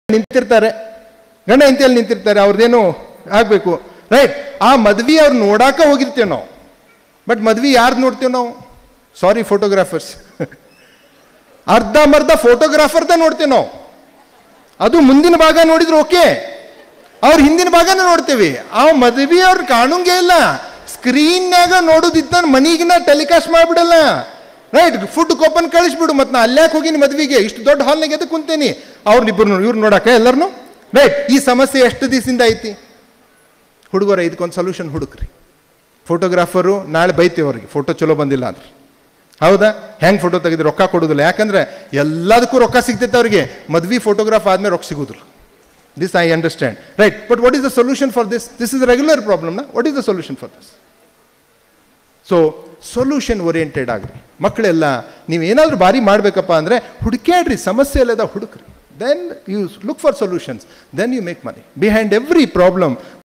ನಿಂತಿರ್ತಾರೆ ಗಂಡ ಹೆಂಡತಿಯಲ್ಲಿ ನಿಂತಿರ್ತಾರೆ ಅವ್ರದ್ದೇನು ಆಗ್ಬೇಕು ರೈಟ್ ಆ ಮದ್ವಿ ಅವ್ರು ನೋಡಾಕ ಹೋಗಿರ್ತೇವೆ ನಾವು ಬಟ್ ಮದ್ವಿ ಯಾರ್ದು ನೋಡ್ತೇವೆ ನಾವು ಸಾರಿ ಫೋಟೋಗ್ರಾಫರ್ಸ್ ಅರ್ಧ ಮರ್ಧ ಫೋಟೋಗ್ರಾಫರ್ದ ನೋಡ್ತೇವೆ ನಾವು ಅದು ಮುಂದಿನ ಭಾಗ ನೋಡಿದ್ರೆ ಓಕೆ ಅವ್ರ ಹಿಂದಿನ ಭಾಗನ ನೋಡ್ತೇವೆ ಆ ಮದ್ವಿ ಅವ್ರು ಕಾಣುಂಗೆ ಇಲ್ಲ ಸ್ಕ್ರೀನ್ಯಾಗ ನೋಡೋದಿತ್ತ ಮನಿಗಿನ ಟೆಲಿಕಾಸ್ಟ್ ಮಾಡ್ಬಿಡಲ್ಲ ರೈಟ್ ಫುಡ್ ಕೋಪನ್ ಕಳಿಸ್ಬಿಡು ಮತ್ತೆ ನಾ ಅಲ್ಯಾಕೆ ಹೋಗಿನಿ ಮದ್ವಿಗೆ ಇಷ್ಟು ದೊಡ್ಡ ಹಾಲ್ನಾಗ ಎದಕ್ಕೆ ಕುಂತೇನಿ ಅವ್ರನ್ನಿಬ್ಬರು ಇವ್ರು ನೋಡಕ್ಕೆ ಎಲ್ಲರನ್ನು ರೈಟ್ ಈ ಸಮಸ್ಯೆ ಎಷ್ಟು ದಿವಸದಿಂದ ಐತಿ ಹುಡುಗರ ಇದಕ್ಕೊಂದು ಸೊಲ್ಯೂಷನ್ ಹುಡುಕ್ರಿ ಫೋಟೋಗ್ರಾಫರು ನಾಳೆ ಬೈತೀವಿ ಅವ್ರಿಗೆ ಫೋಟೋ ಚಲೋ ಬಂದಿಲ್ಲ ಅಂದ್ರೆ ಹೌದಾ ಹೆಂಗೆ ಫೋಟೋ ತೆಗೆದು ರೊಕ್ಕ ಕೊಡೋದಿಲ್ಲ ಯಾಕಂದ್ರೆ ಎಲ್ಲದಕ್ಕೂ ರೊಕ್ಕ ಸಿಗ್ತೈತೆ ಅವ್ರಿಗೆ ಮದ್ವಿ ಫೋಟೋಗ್ರಾಫ್ ಆದ್ಮೇಲೆ ರೊಕ್ಕ ಸಿಗೋದಿಲ್ಲ this I understand right but what is the solution for this this is regular ಪ್ರಾಬ್ಲಮ್ನ what is the solution for this so solution oriented ಆಗ್ರಿ ಮಕ್ಕಳೆಲ್ಲ ನೀವು ಏನಾದರೂ ಬಾರಿ ಮಾಡಬೇಕಪ್ಪ ಅಂದರೆ ಹುಡುಕ್ಯಾಡ್ರಿ ಸಮಸ್ಯೆ ಎಲ್ಲದ ಹುಡುಕ್ರಿ then you look for solutions then you make money behind every problem